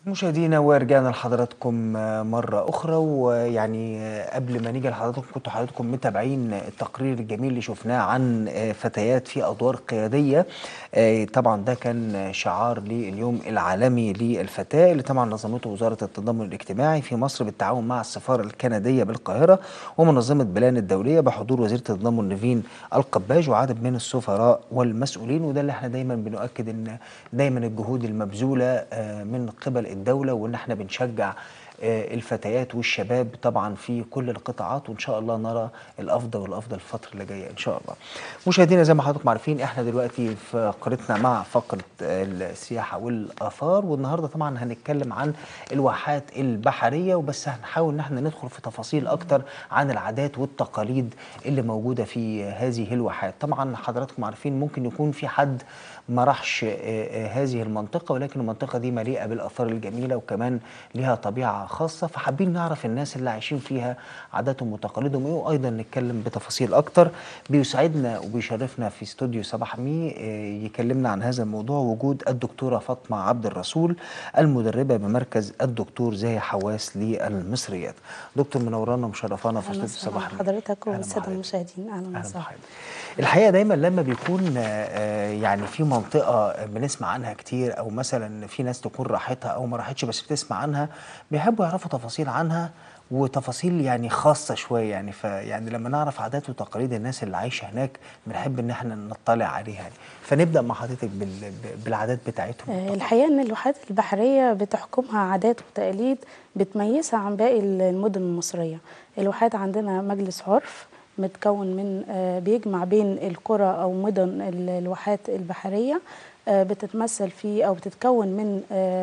مشاهدينا ورجعنا لحضراتكم مرة أخرى ويعني قبل ما نيجي لحضراتكم كنتوا حضراتكم متابعين التقرير الجميل اللي شفناه عن فتيات في أدوار قيادية طبعا ده كان شعار لليوم العالمي للفتاة اللي طبعا نظمته وزارة التضامن الاجتماعي في مصر بالتعاون مع السفارة الكندية بالقاهرة ومنظمة بلان الدولية بحضور وزيرة التضامن نيفين القباج وعدد من السفراء والمسؤولين وده اللي احنا دايما بنؤكد ان دايما الجهود المبذولة من قبل الدولة وإن احنا بنشجع الفتيات والشباب طبعا في كل القطاعات وان شاء الله نرى الافضل والافضل الفتره اللي جايه ان شاء الله. مشاهدينا زي ما حضراتكم عارفين احنا دلوقتي في فقرتنا مع فقره السياحه والاثار والنهارده طبعا هنتكلم عن الواحات البحريه وبس هنحاول ان احنا ندخل في تفاصيل اكتر عن العادات والتقاليد اللي موجوده في هذه الواحات. طبعا حضراتكم عارفين ممكن يكون في حد ما راحش هذه المنطقه ولكن المنطقه دي مليئه بالاثار الجميله وكمان ليها طبيعه خاصه فحابين نعرف الناس اللي عايشين فيها عاداتهم وتقاليدهم ايه وايضا نتكلم بتفاصيل اكتر بيسعدنا وبيشرفنا في استوديو صباح مي يكلمنا عن هذا الموضوع وجود الدكتوره فاطمه عبد الرسول المدربه بمركز الدكتور زاهي حواس للمصريات دكتور منورانا ومشرفانا في استوديو صباح مي حضرتك والساده المشاهدين اهلا وسهلا الحقيقه دايما لما بيكون يعني في منطقه بنسمع عنها كتير او مثلا في ناس تكون راحتها او ما راحتش بس بتسمع عنها بيحبوا يعرفوا تفاصيل عنها وتفاصيل يعني خاصه شويه يعني فيعني لما نعرف عادات وتقاليد الناس اللي عايشه هناك بنحب ان احنا نطلع عليها يعني فنبدا مع حضرتك بالعادات بتاعتهم الحقيقه ان الواحات البحريه بتحكمها عادات وتقاليد بتميزها عن باقي المدن المصريه الواحات عندنا مجلس عرف متكون من بيجمع بين القرى او مدن الواحات البحريه بتتمثل في او بتتكون من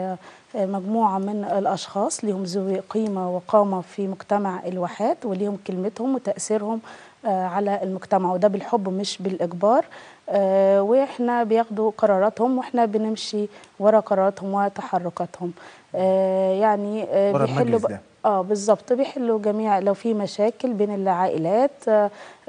مجموعه من الاشخاص لهم ذوي قيمه وقامه في مجتمع الواحات وليهم كلمتهم وتاثيرهم على المجتمع وده بالحب مش بالاجبار واحنا بياخدوا قراراتهم واحنا بنمشي ورا قراراتهم وتحركاتهم يعني بيحلوا اه بالظبط بيحلوا جميع لو في مشاكل بين العائلات آه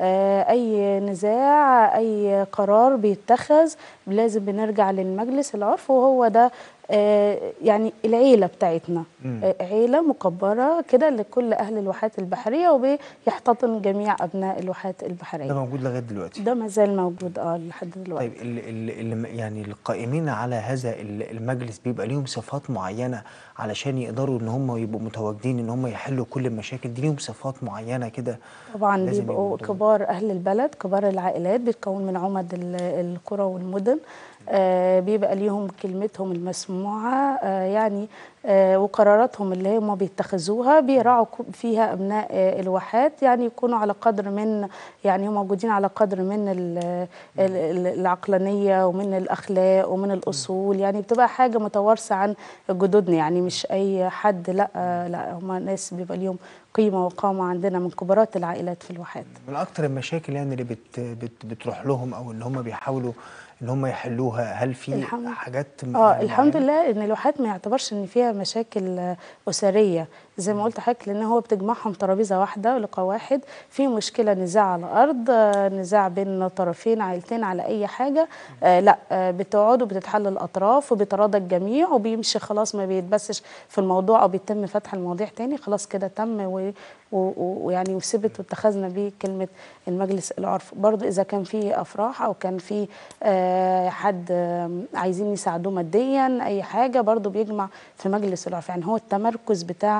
اي نزاع اي قرار بيتخذ لازم بنرجع للمجلس العرف وهو ده آه يعني العيله بتاعتنا آه عيله مكبره كده لكل اهل الواحات البحريه وبيحتضن جميع ابناء الواحات البحريه ده موجود لغايه دلوقتي ده ما زال موجود اه لحد دلوقتي طيب اللي يعني القائمين على هذا المجلس بيبقى ليهم صفات معينه علشان يقدروا ان هم يبقوا متواجدين ان هم يحلوا كل المشاكل دي ليهم صفات معينه كده طبعا بيبقوا كبار اهل البلد كبار العائلات بيتكون من عمد القرى والمدن آه بيبقى ليهم كلمتهم المسموعه آه يعني آه وقراراتهم اللي هم بيتخذوها بيراعوا فيها ابناء آه الواحات يعني يكونوا على قدر من يعني هم موجودين على قدر من ال ال العقلانيه ومن الاخلاق ومن الاصول يعني بتبقى حاجه متوارثه عن جدودنا يعني مش اي حد لا آه لا هم ناس بيبقى ليهم قيمه وقامه عندنا من كبارات العائلات في الواحات من اكتر المشاكل يعني اللي بت بت بتروح لهم او ان هم بيحاولوا ان هم يحلوها هل في الحمد حاجات اه الحمد لله ان الواحات ما يعتبرش ان فيها مشاكل اسريه زي ما قلت حضرتك لان هو بتجمعهم ترابيزه واحده لقاء واحد في مشكله نزاع على الارض نزاع بين طرفين عائلتين على اي حاجه آه لا آه بتقعدوا بتتحل الاطراف وبيتراضى الجميع وبيمشي خلاص ما بيتبسش في الموضوع او بيتم فتح المواضيع تاني خلاص كده تم ويعني وثبت واتخذنا بيه كلمه المجلس العرف برضو اذا كان في افراح او كان في آه حد آه عايزين يساعدوه ماديا اي حاجه برضو بيجمع في مجلس العرف يعني هو التمركز بتاع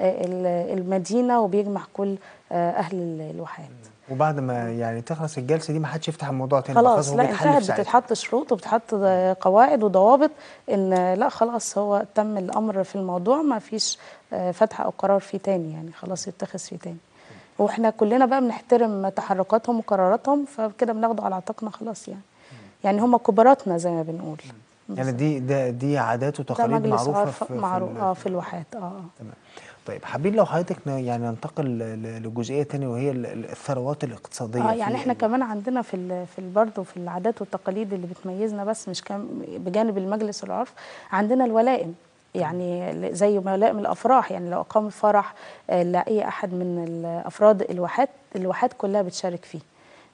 المدينه وبيجمع كل اهل الواحات وبعد ما يعني تخلص الجلسه دي ما حدش يفتح الموضوع تاني خلاص لا انتهت بتتحط شروط وبتتحط قواعد وضوابط ان لا خلاص هو تم الامر في الموضوع ما فيش فتح او قرار فيه تاني يعني خلاص يتخذ فيه تاني واحنا كلنا بقى بنحترم تحركاتهم وقراراتهم فكده بناخده على عاتقنا خلاص يعني يعني هم كباراتنا زي ما بنقول يعني دي ده دي عادات وتقاليد معروفه في معروف اه في الواحات اه تمام طيب حابين لو حضرتك يعني ننتقل لجزئيه ثانيه وهي الثروات الاقتصاديه اه يعني احنا كمان عندنا في في برضه في العادات والتقاليد اللي بتميزنا بس مش كم بجانب المجلس العرف عندنا الولائم يعني زي ولائم الافراح يعني لو اقام فرح لاي احد من افراد الواحات الواحات كلها بتشارك فيه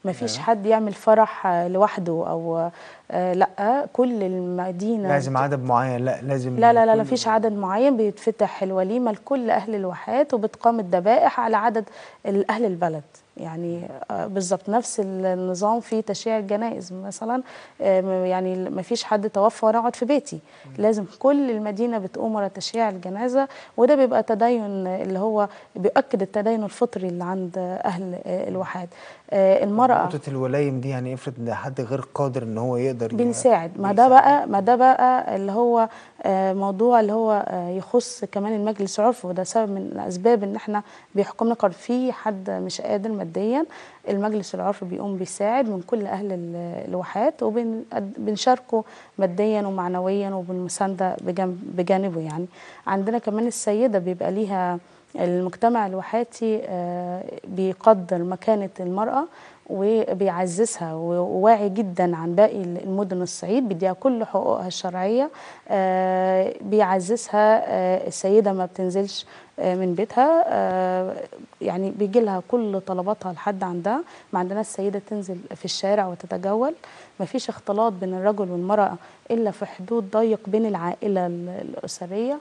ما فيش حد يعمل فرح آه، لوحده او آه، لا كل المدينه لازم عدد معين لا لازم لا لا لا كل- لا فيش عدد معين بيتفتح الوليمة لكل أهل الواحات وبتقام الذبائح على عدد ال- أهل البلد يعني آه، بالظبط نفس النظام في تشييع الجنائز مثلا آه، م- يعني ما فيش حد توفى وانا اقعد في بيتي لازم كل المدينه بتقوم ورا تشييع الجنازه وده بيبقى تدين اللي هو بيؤكد التدين الفطري اللي عند اهل آه، الواحات آه، المراه نقطة الولايم دي يعني افرض ان حد غير قادر ان هو يقدر ي- بنساعد ما ده بقى ما ده بقى اللي هو آه، موضوع اللي هو آه، يخص كمان المجلس العرفي وده سبب من الاسباب ان احنا بيحكمنا قرار في حد مش قادر ماديا المجلس العرفي بيقوم بيساعد من كل اهل ال- الواحات وبنشاركه ماديا ومعنويا وبالمسانده بجنب بجانبه يعني عندنا كمان السيده بيبقى ليها المجتمع الواحاتي آه، بيقدر مكانه المراه وبيعززها وواعي جدا عن باقي المدن الصعيد بيديها كل حقوقها الشرعيه آه، بيعززها آه، السيده ما بتنزلش آه، من بيتها آه، يعني بيجي لها كل طلباتها لحد عندها ما عندناش السيده تنزل في الشارع وتتجول ما فيش اختلاط بين الرجل والمراه الا في حدود ضيق بين العائله ال- الاسريه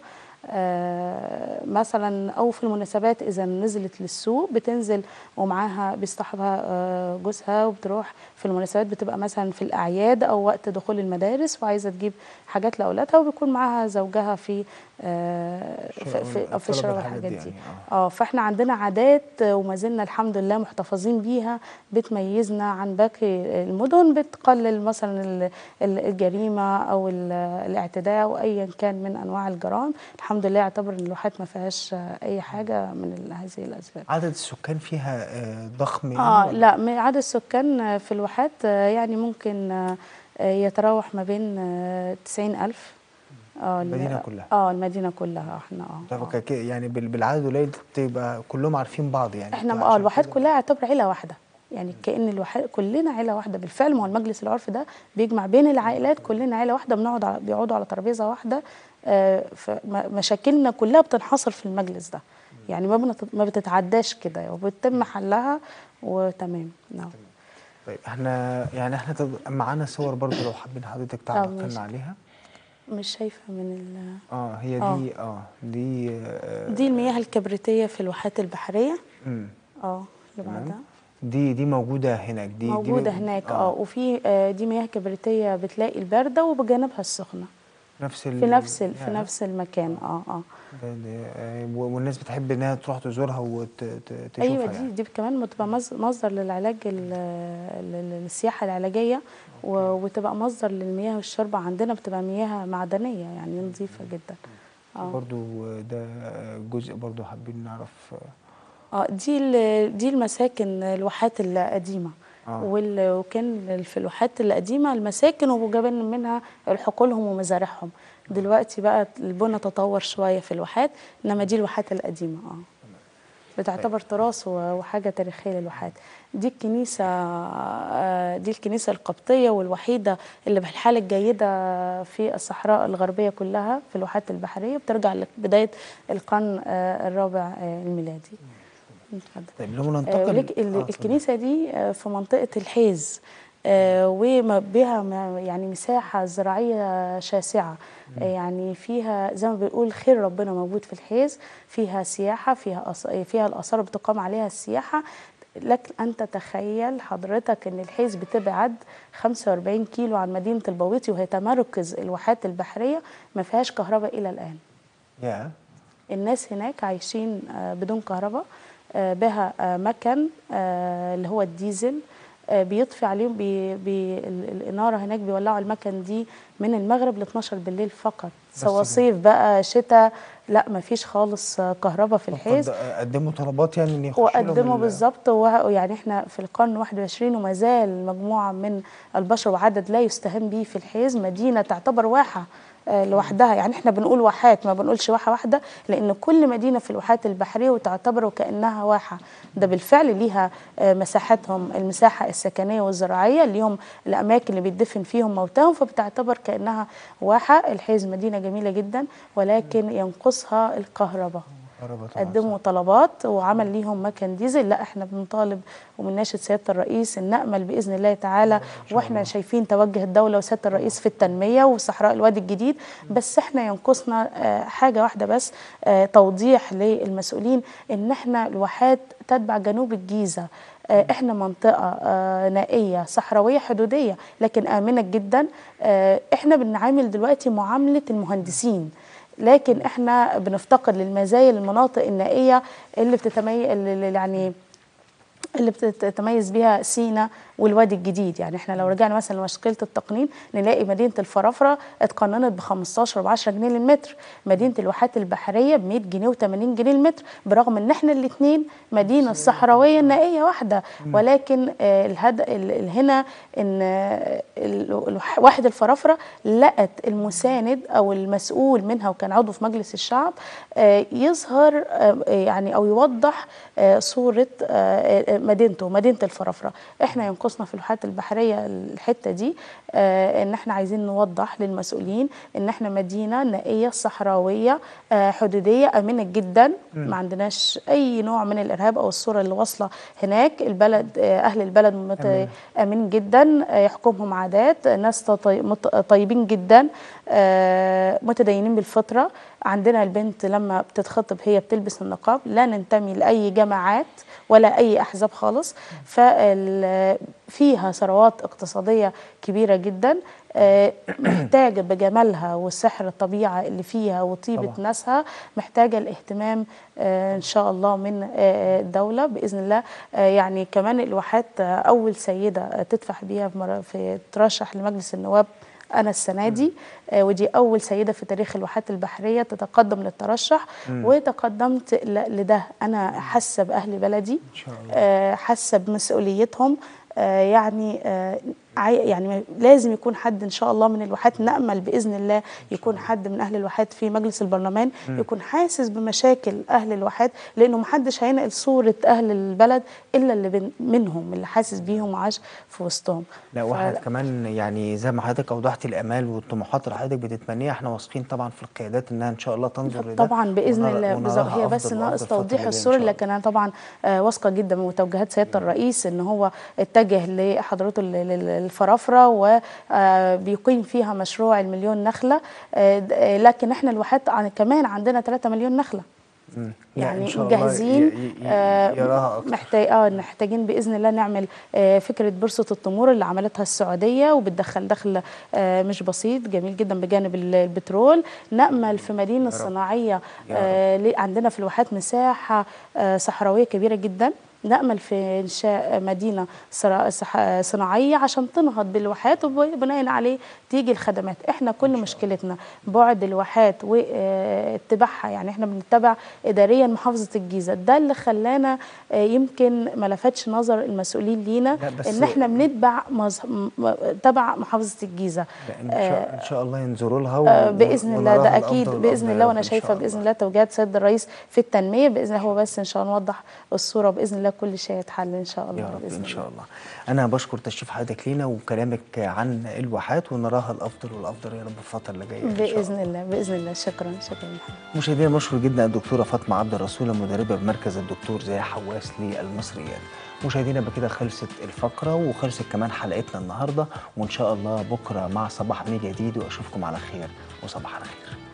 آه، مثلا او في المناسبات اذا نزلت للسوق بتنزل ومعاها بيصطحبها آه، جوزها وبتروح في المناسبات بتبقى مثلا في الاعياد او وقت دخول المدارس وعايزه تجيب حاجات لاولادها وبيكون معاها زوجها في آه، في, في, الطلب في شراء والحاجات الحاجات دي دي يعني، اه فاحنا عندنا عادات آه، وما زلنا الحمد لله محتفظين بيها بتميزنا عن باقي المدن بتقلل مثلا ال- ال- الجريمه او ال- الاعتداء او ايا كان من انواع الجرائم الحمد لله يعتبر ان الواحات ما فيهاش آه، اي حاجه من ال- هذه الاسباب عدد السكان فيها آه، ضخم يعني اه ولا- لا م- عدد السكان آه، في الواحات آه، يعني ممكن آه، آه، يتراوح ما بين آه، 90 ألف اه ال- المدينة كلها. اه المدينة كلها احنا اه طب آه. ك- يعني بال- بالعدد القليل تبقى كلهم عارفين بعض يعني احنا بتبقى اه عشان الواحات كده- كلها يعتبر عيله واحده يعني كأن الواحات كلنا عيله واحده بالفعل ما هو المجلس العرفي ده بيجمع بين العائلات كلنا عيله واحده بنقعد على بيقعدوا على ترابيزه واحده آه، فمشاكلنا كلها بتنحصر في المجلس ده يعني ما بنت- ما بتتعداش كده وبتتم حلها وتمام نعم طيب احنا يعني احنا طب معانا صور برضو لو حابين حضرتك تعرف ماشي. لنا عليها مش شايفه من ال اه هي آه. دي اه دي آه دي المياه الكبريتيه في الواحات البحريه مم. اه اللي تمام. بعدها دي دي موجودة هناك دي دي موجوده من- هناك اه وفي آه، دي مياه كبريتيه بتلاقي البارده وبجانبها السخنه نفس ال... في نفس ال- في يعني نفس المكان اه اه ده- ده- آه، و- والناس بتحب انها تروح تزورها وتشوفها ايوه دي يعني. دي كمان بتبقى مص- مصدر للعلاج ال- ال- للسياحه العلاجيه و- وتبقى مصدر للمياه والشرب عندنا بتبقى مياه معدنيه يعني نظيفه جدا اه برضو ده جزء برضو حابين نعرف اه دي ال- دي المساكن الواحات القديمه آه. وال- وكان في الواحات القديمه المساكن وجابن منها حقولهم ومزارعهم دلوقتي بقى البنى تطور شويه في الواحات انما دي الواحات القديمه اه بتعتبر تراث و- وحاجه تاريخيه للواحات دي الكنيسه آه، دي الكنيسه القبطيه والوحيده اللي بالحاله الجيده في الصحراء الغربيه كلها في الواحات البحريه بترجع لبدايه القرن آه، الرابع آه، الميلادي اتفضل. طيب لو آه، ننتقل ولك ال- آه، اتفضل. الكنيسة دي آه، في منطقة الحيز آه، وما بها ما- يعني مساحة زراعية شاسعة آه، يعني فيها زي ما بنقول خير ربنا موجود في الحيز فيها سياحة فيها أص- فيها الآثار بتقام عليها السياحة لك أن تتخيل حضرتك أن الحيز بتبعد 45 كيلو عن مدينة البويطي وهي تمركز الواحات البحرية ما فيهاش كهرباء إلى الآن يا الناس هناك عايشين آه، بدون كهرباء آه، بها آه، مكن آه، اللي هو الديزل آه، بيطفي عليهم بي بي ال- الإنارة هناك بيولعوا المكن دي من المغرب ل 12 بالليل فقط سواء كده. صيف بقى شتاء لا مفيش خالص آه، كهرباء في الحيز قد- قدموا طلبات يعني ان يخشوا لهم وقدموا ال- بالظبط ويعني احنا في القرن 21 وما زال مجموعه من البشر وعدد لا يستهان به في الحيز مدينه تعتبر واحه آه، لوحدها يعني احنا بنقول واحات ما بنقولش واحه واحده لان كل مدينه في الواحات البحريه وتعتبر وكانها واحه ده بالفعل ليها آه، مساحتهم المساحه السكنيه والزراعيه ليهم الاماكن اللي بيدفن فيهم موتاهم فبتعتبر كانها واحه الحيز مدينه جميله جدا ولكن ينقصها الكهرباء كهرباء طبعاً، قدموا طلبات وعمل ليهم مكن ديزل لا احنا بنطالب وبنناشد سياده الرئيس ان نامل باذن الله تعالى واحنا شايفين توجه الدوله وسياده الرئيس في التنميه وصحراء الوادي الجديد بس احنا ينقصنا آه، حاجه واحده بس آه، توضيح للمسؤولين ان احنا الواحات تتبع جنوب الجيزه آه، احنا منطقه آه، نائيه صحراويه حدوديه لكن امنه جدا آه، احنا بنعامل دلوقتي معامله المهندسين لكن احنا بنفتقد للمزايا للمناطق النائيه اللي بتتميز اللي يعني اللي بتتميز بيها سينا والوادي الجديد يعني احنا لو رجعنا مثلا لمشكله التقنين نلاقي مدينه الفرافره اتقننت ب 15 و 10 جنيه للمتر مدينه الواحات البحريه ب 100 جنيه و80 جنيه المتر برغم ان احنا الاثنين مدينه صحراويه نائيه واحده ولكن آه، الهد... ال- ال- هنا ان آه، ال- الوح- واحد الفرافره لقت المساند او المسؤول منها وكان عضو في مجلس الشعب آه، يظهر آه، يعني او يوضح آه، صوره آه، آه، مدينته مدينه الفرافره احنا ينقصنا في الواحات البحريه الحته دي آه، ان احنا عايزين نوضح للمسؤولين ان احنا مدينه نائيه صحراويه آه، حدوديه امنه جدا ما عندناش اي نوع من الارهاب او الصوره اللي واصله هناك البلد آه، اهل البلد مت- أمين. امين جدا آه، يحكمهم عادات ناس طي- مت- طيبين جدا آه، متدينين بالفطره عندنا البنت لما بتتخطب هي بتلبس النقاب لا ننتمي لاي جماعات ولا اي احزاب خالص ففيها ثروات اقتصاديه كبيره جدا آه، محتاجه بجمالها وسحر الطبيعه اللي فيها وطيبه طبعا. ناسها محتاجه الاهتمام آه، ان شاء الله من آه، الدوله باذن الله آه، يعني كمان الواحات آه، اول سيده آه، تدفع بيها في مر- في ترشح لمجلس النواب انا السنه دي آه، ودي اول سيده في تاريخ الواحات البحريه تتقدم للترشح وتقدمت ل- لده انا حاسه باهل بلدي ان شاء الله آه، حاسه بمسؤوليتهم آه، يعني آه، عاي- يعني لازم يكون حد ان شاء الله من الواحات نامل باذن الله يكون حد من اهل الواحات في مجلس البرلمان يكون حاسس بمشاكل اهل الواحات لانه محدش هينقل صوره اهل البلد الا اللي بين- منهم اللي حاسس بيهم وعاش في وسطهم لا ف- واحد كمان يعني زي ما حضرتك اوضحت الامال والطموحات اللي حضرتك بتتمنيها احنا واثقين طبعا في القيادات انها ان شاء الله تنظر لده طبعا باذن ونرى- الله بالظبط ونراها هي بس أفضل ناقص وأفضل الفترة توضيح الجاية إن الصوره شاء الله. لكن انا طبعا آه، واثقه جدا من توجيهات سياده الرئيس ان هو اتجه لحضرته لل- لل- للفرافره وبيقيم فيها مشروع المليون نخله آه، د- آه، لكن احنا الواحات عن- كمان عندنا 3 مليون نخله مم. لا، إن يعني شاء الله مجهزين ي- ي- ي- آه، يراها أكتر. محتاج اه محتاجين باذن الله نعمل آه فكره بورصه التمور اللي عملتها السعوديه وبتدخل دخل آه مش بسيط جميل جدا بجانب ال- البترول نامل في مدينه صناعيه آه ليه- عندنا في الواحات مساحه آه صحراويه كبيره جدا نأمل في إنشاء مدينة صرا- صح- صناعية عشان تنهض بالواحات وبناء عليه تيجي الخدمات احنا كل مشكلتنا بعد الواحات واتباعها يعني احنا بنتبع إداريا محافظة الجيزة ده اللي خلانا آه، يمكن ما لفتش نظر المسؤولين لينا لا، بس- ان احنا بنتبع مز- م- م- تبع محافظة الجيزة لان ان شاء, إن شاء الله ينظروا لها و- آه، باذن الله ونراها ده اكيد الأفضل باذن والأفضل الله يا وانا رب إن شايفه شاء باذن الله توجيهات سيد الرئيس في التنميه باذن الله هو بس ان شاء الله نوضح الصوره باذن الله كل شيء يتحل ان شاء الله يا رب باذن ان الله شاء الله انا بشكر تشريف حضرتك لينا وكلامك عن الواحات ونراها الافضل والافضل يا رب الفتره اللي جايه إن شاء الله. باذن الله باذن الله شكرا شكرا محمد مشاهدينا بشكر جدا الدكتوره فاطمه عبد الرسول المدربه بمركز الدكتور زي حواس للمصريات مشاهدينا بكده خلصت الفقره وخلصت كمان حلقتنا النهارده وان شاء الله بكره مع صباح من جديد واشوفكم على خير وصباح على خير